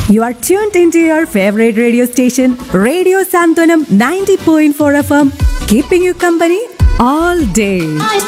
You are tuned into your favorite radio station, Radio Santonam 90.4 FM, keeping you company all day.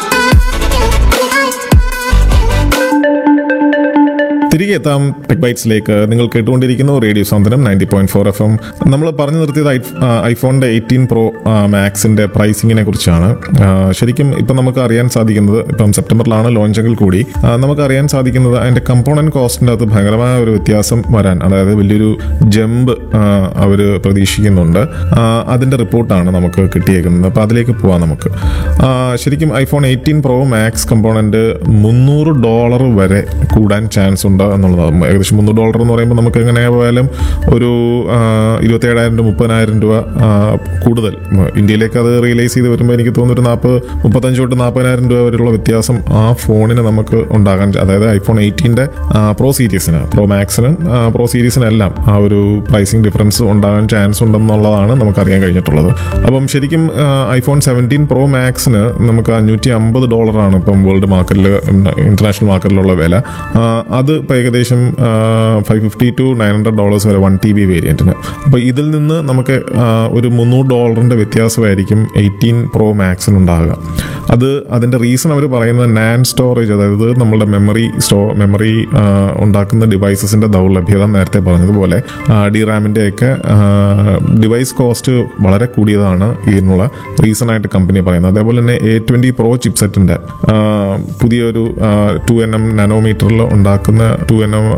തിരികെ എത്താം tech ബൈറ്റ്സിലേക്ക് നിങ്ങൾ കേട്ടുകൊണ്ടിരിക്കുന്നു radio Santhwanam ninety point four F M നമ്മൾ പറഞ്ഞു നിർത്തിയത് ഐ- ആ, ഐഫോണിന്റെ എയ്റ്റീൻ പ്രോ മാക്സിന്റെ പ്രൈസിങ്ങിനെ കുറിച്ചാണ് ആ, ശരിക്കും ഇപ്പം നമുക്ക് അറിയാൻ സാധിക്കുന്നത് ഇപ്പം സെപ്റ്റംബറിലാണ് ലോഞ്ചെങ്കിൽ കൂടി ആ, നമുക്ക് അറിയാൻ സാധിക്കുന്നത് അതിന്റെ കമ്പോണന്റ് കോസ്റ്റിന്റെ അകത്ത് ഭയങ്കരമായ ഒരു വ്യത്യാസം വരാൻ അതായത് വലിയൊരു ജമ്പ് അവർ പ്രതീക്ഷിക്കുന്നുണ്ട് ആ, അതിന്റെ റിപ്പോർട്ടാണ് നമുക്ക് കിട്ടിയേക്കുന്നത് അപ്പോൾ അതിലേക്ക് പോവാം നമുക്ക് ആ, ശരിക്കും iPhone eighteen pro max component മുന്നൂറ് ഡോളർ വരെ കൂടാൻ ചാൻസ് ഉണ്ട് എന്നുള്ളതാണ് ഏകദേശം മുന്നൂറ് ഡോളർ എന്ന് പറയുമ്പോൾ നമുക്ക് എങ്ങനെ പോയാലും ഒരു ഇരുപത്തി ഏഴായിരം രൂപ മുപ്പതിനായിരം രൂപ ആ, കൂടുതൽ ഉം, ഇന്ത്യയിലേക്ക് അത് റിയലൈസ് ചെയ്ത് വരുമ്പോൾ എനിക്ക് തോന്നുന്നു ഒരു നാൽപ്പത് മുപ്പത്തഞ്ച് തൊട്ട് നാൽപ്പതിനായിരം രൂപ വരെയുള്ള വ്യത്യാസം ആ ഫോണിന് നമുക്ക് ഉണ്ടാകാൻ അതായത് ഐഫോൺ എയ്റ്റീൻ്റെ പ്രോ സീരീസിന് പ്രോ മാക്സിനും പ്രോ സീരീസിനെല്ലാം ആ ഒരു പ്രൈസിങ് ഡിഫറൻസ് ഉണ്ടാകാൻ ചാൻസ് ഉണ്ടെന്നുള്ളതാണ് നമുക്ക് അറിയാൻ കഴിഞ്ഞിട്ടുള്ളത് അപ്പം ശരിക്കും ഐഫോൺ സെവൻറ്റീൻ പ്രോ മാക്സിന് നമുക്ക് അഞ്ഞൂറ്റി അമ്പത് ഡോളറാണ് ഇപ്പം വേൾഡ് മാർക്കറ്റിൽ ഇന്റർനാഷണൽ മാർക്കറ്റിലുള്ള വില ആ, അത് ഇപ്പോൾ ഏകദേശം five fifty to nine hundred dollars വരെ വൺ ടി ബി വേരിയൻറ്റിന് അപ്പോൾ ഇതിൽ നിന്ന് നമുക്ക് ആ, ഒരു മുന്നൂറ് ഡോളറിൻ്റെ വ്യത്യാസമായിരിക്കും എയ്റ്റീൻ പ്രോ മാക്സിന് ഉണ്ടാകുക അത് അതിൻ്റെ റീസൺ അവർ പറയുന്നത് നാൻ സ്റ്റോറേജ് അതായത് നമ്മളുടെ മെമ്മറി സ്റ്റോ മെമ്മറി ഉണ്ടാക്കുന്ന ഡിവൈസസിൻ്റെ ദൗർലഭ്യത നേരത്തെ പറഞ്ഞതുപോലെ ഡി റാമിൻ്റെ ഒക്കെ ഡിവൈസ് കോസ്റ്റ് വളരെ കൂടിയതാണ് ഇതിനുള്ള റീസൺ ആയിട്ട് കമ്പനി പറയുന്നത് അതേപോലെ തന്നെ എ ട്വൻറ്റി പ്രോ ചിപ്സെറ്റിൻ്റെ പുതിയൊരു ടു എൻ എം നാനോമീറ്ററിൽ ഉണ്ടാക്കുന്ന ടു എൻ എം